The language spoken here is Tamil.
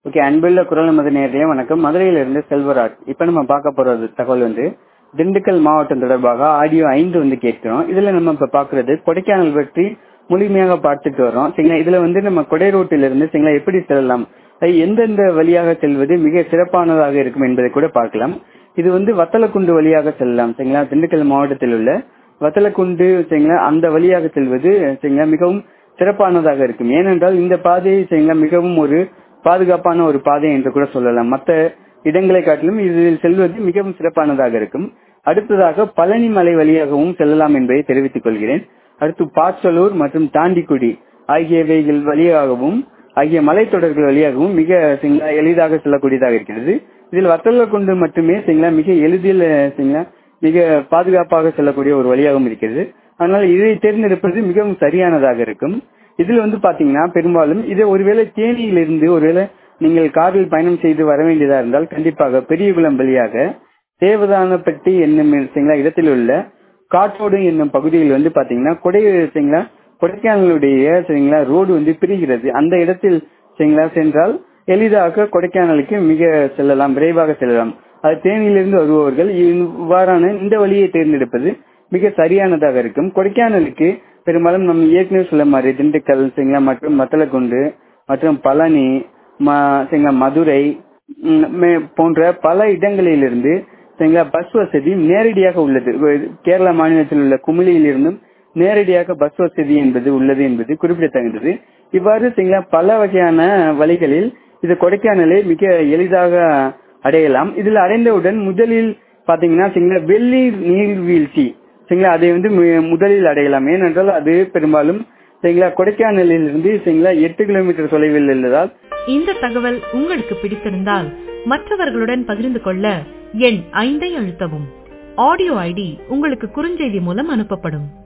ஓகே அன்புள்ள குரல் நமது நேரடியே வணக்கம் மதுரையிலிருந்து செல்வராஜ் இப்ப நம்ம பார்க்க போறது தகவல் வந்து திண்டுக்கல் மாவட்டம் தொடர்பாக ஆடியோ ஐந்து வந்து கேட்கிறோம் இதுல நம்ம இப்ப பாக்குறது கொடைக்கானல் பற்றி முழுமையாக பார்த்துட்டு வரோம் சரிங்களா இதுல வந்து நம்ம கொடை ரோட்டில் இருந்து சரிங்களா எப்படி செல்லலாம் அது எந்தெந்த வழியாக செல்வது மிக சிறப்பானதாக இருக்கும் என்பதை கூட பார்க்கலாம் இது வந்து வத்தலக்குண்டு வழியாக செல்லலாம் சரிங்களா திண்டுக்கல் மாவட்டத்தில் உள்ள வத்தலக்குண்டு சரிங்களா அந்த வழியாக செல்வது சரிங்களா மிகவும் சிறப்பானதாக இருக்கும் ஏனென்றால் இந்த பாதையை சரிங்களா மிகவும் ஒரு பாதுகாப்பான ஒரு பாதை என்று கூட சொல்லலாம் மற்ற இடங்களை காட்டிலும் இதில் செல்வது மிகவும் சிறப்பானதாக இருக்கும் அடுத்ததாக பழனி மலை வழியாகவும் செல்லலாம் என்பதை தெரிவித்துக் கொள்கிறேன் அடுத்து பாச்சலூர் மற்றும் தாண்டிக்குடி ஆகியவைகள் வழியாகவும் ஆகிய மலைத்தொடர்கள் வழியாகவும் மிக சரிங்களா எளிதாக செல்லக்கூடியதாக இருக்கிறது இதில் வத்தல கொண்டு மட்டுமே சரிங்களா மிக எளிதில் சரிங்களா மிக பாதுகாப்பாக செல்லக்கூடிய ஒரு வழியாகவும் இருக்கிறது அதனால இதை தேர்ந்தெடுப்பது மிகவும் சரியானதாக இருக்கும் இதில் வந்து பாத்தீங்கன்னா பெரும்பாலும் இதை ஒருவேளை தேனியிலிருந்து ஒருவேளை நீங்கள் காரில் பயணம் செய்து வர வேண்டியதா இருந்தால் கண்டிப்பாக பெரியகுளம் வழியாக தேவதானப்பட்டி என்னும் சரிங்களா இடத்தில் உள்ள காற்றோடு என்னும் பகுதியில் வந்து பாத்தீங்கன்னா கொடை சரிங்களா கொடைக்கானலுடைய சரிங்களா ரோடு வந்து பிரிகிறது அந்த இடத்தில் சரிங்களா சென்றால் எளிதாக கொடைக்கானலுக்கு மிக செல்லலாம் விரைவாக செல்லலாம் அது தேனியிலிருந்து வருபவர்கள் இவ்வாறான இந்த வழியை தேர்ந்தெடுப்பது மிக சரியானதாக இருக்கும் கொடைக்கானலுக்கு பெரும்பாலும் நம்ம ஏற்கனவே சொல்ல மாதிரி திண்டுக்கல் சரிங்களா மற்றும் மத்தலக்குண்டு மற்றும் பழனி சரிங்களா மதுரை போன்ற பல இடங்களிலிருந்து சரிங்களா பஸ் வசதி நேரடியாக உள்ளது கேரள மாநிலத்தில் உள்ள குமிழியில் இருந்தும் நேரடியாக பஸ் வசதி என்பது உள்ளது என்பது குறிப்பிடத்தகுந்தது இவ்வாறு சரிங்களா பல வகையான வழிகளில் இது கொடைக்கானலை மிக எளிதாக அடையலாம் இதில் அடைந்தவுடன் முதலில் பாத்தீங்கன்னா சரிங்களா வெள்ளி நீர்வீழ்ச்சி சரிங்களா அதை வந்து முதலில் அடையலாம் ஏனென்றால் அது பெரும்பாலும் சரிங்களா கொடைக்கானலில் இருந்து சரிங்களா எட்டு கிலோமீட்டர் தொலைவில் உள்ளதால் இந்த தகவல் உங்களுக்கு பிடித்திருந்தால் மற்றவர்களுடன் பகிர்ந்து கொள்ள எண் ஐந்தை அழுத்தவும் ஆடியோ ஐடி உங்களுக்கு குறுஞ்செய்தி மூலம் அனுப்பப்படும்